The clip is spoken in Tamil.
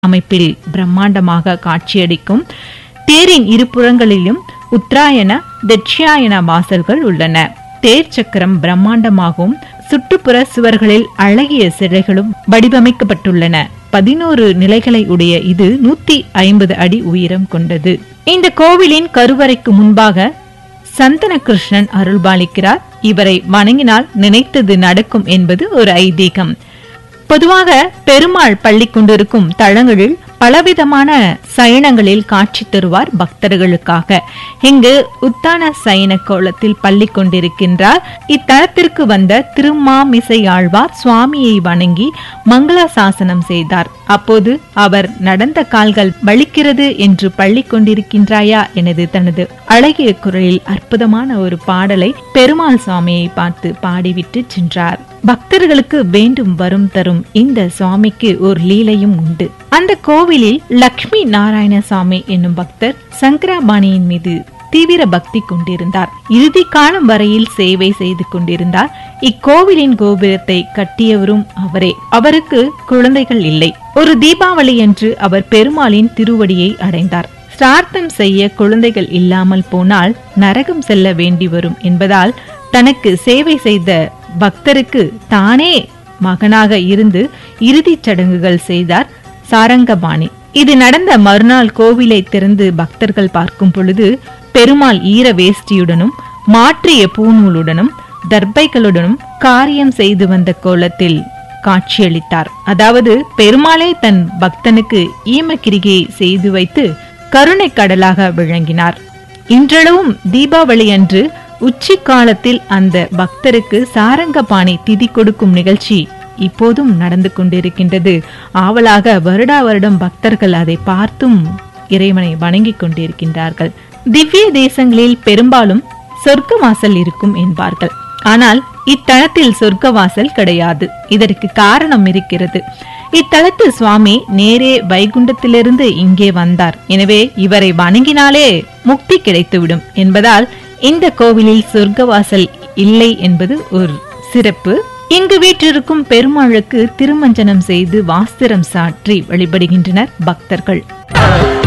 அமைப்பில் பிரம்மாண்டமாக காட்சியளிக்கும் தேரின் இருபுறங்களிலும் உத்தராயண தட்சியாயன வாசல்கள் உள்ளன தேர் சக்கரம் பிரம்மாண்டமாகவும் சுற்றுப்புற சுவர்களில் அழகிய சிலைகளும் வடிவமைக்கப்பட்டுள்ளன பதினோரு நிலைகளை உடைய இது நூத்தி ஐம்பது அடி உயரம் கொண்டது இந்த கோவிலின் கருவறைக்கு முன்பாக சந்தன கிருஷ்ணன் அருள்பாலிக்கிறார் இவரை வணங்கினால் நினைத்தது நடக்கும் என்பது ஒரு ஐதீகம் பொதுவாக பெருமாள் பள்ளி கொண்டிருக்கும் தளங்களில் பலவிதமான சயனங்களில் காட்சி தருவார் பக்தர்களுக்காக இங்கு உத்தான சயன கோலத்தில் பள்ளி கொண்டிருக்கின்றார் இத்தலத்திற்கு வந்த திருமாமிசை ஆழ்வார் சுவாமியை வணங்கி மங்களாசாசனம் செய்தார் அப்போது அவர் நடந்த கால்கள் வலிக்கிறது என்று பள்ளி கொண்டிருக்கின்றாயா எனது தனது அழகிய குரலில் அற்புதமான ஒரு பாடலை பெருமாள் சுவாமியை பார்த்து பாடிவிட்டு சென்றார் பக்தர்களுக்கு வேண்டும் வரும் தரும் இந்த சுவாமிக்கு ஒரு லீலையும் உண்டு அந்த கோவிலில் லக்ஷ்மி நாராயணசாமி என்னும் பக்தர் சங்கராபாணியின் மீது தீவிர பக்தி கொண்டிருந்தார் இறுதி காலம் வரையில் சேவை செய்து கொண்டிருந்தார் இக்கோவிலின் கோபுரத்தை கட்டியவரும் அவரே அவருக்கு குழந்தைகள் இல்லை ஒரு தீபாவளி அன்று அவர் பெருமாளின் திருவடியை அடைந்தார் சிரார்த்தம் செய்ய குழந்தைகள் இல்லாமல் போனால் நரகம் செல்ல வேண்டி வரும் என்பதால் தனக்கு சேவை செய்த பக்தருக்கு தானே மகனாக இருந்து இறுதிச் சடங்குகள் செய்தார் சாரங்கபாணி இது நடந்த மறுநாள் கோவிலை திறந்து பக்தர்கள் பார்க்கும் பொழுது பெருமாள் ஈர வேஷ்டியுடனும் மாற்றிய பூநூலுடனும் தர்பைகளுடனும் காரியம் செய்து வந்த கோலத்தில் காட்சியளித்தார் அதாவது பெருமாளே தன் பக்தனுக்கு ஈமக்கிரிகையை செய்து வைத்து கருணை கடலாக விளங்கினார் இன்றளவும் தீபாவளி அன்று உச்சி காலத்தில் அந்த பக்தருக்கு சாரங்கபாணி திதி கொடுக்கும் நிகழ்ச்சி இப்போதும் நடந்து கொண்டிருக்கின்றது ஆவலாக வருடா வருடம் பக்தர்கள் அதை பார்த்தும் இறைவனை வணங்கிக் கொண்டிருக்கின்றார்கள் திவ்ய தேசங்களில் பெரும்பாலும் சொர்க்க வாசல் இருக்கும் என்பார்கள் ஆனால் இத்தலத்தில் சொர்க்க வாசல் கிடையாது இதற்கு காரணம் இருக்கிறது இத்தலத்து சுவாமி நேரே வைகுண்டத்திலிருந்து இங்கே வந்தார் எனவே இவரை வணங்கினாலே முக்தி கிடைத்துவிடும் என்பதால் இந்த கோவிலில் சொர்க்கவாசல் இல்லை என்பது ஒரு சிறப்பு இங்கு வீற்றிருக்கும் பெருமாளுக்கு திருமஞ்சனம் செய்து வாஸ்திரம் சாற்றி வழிபடுகின்றனர் பக்தர்கள்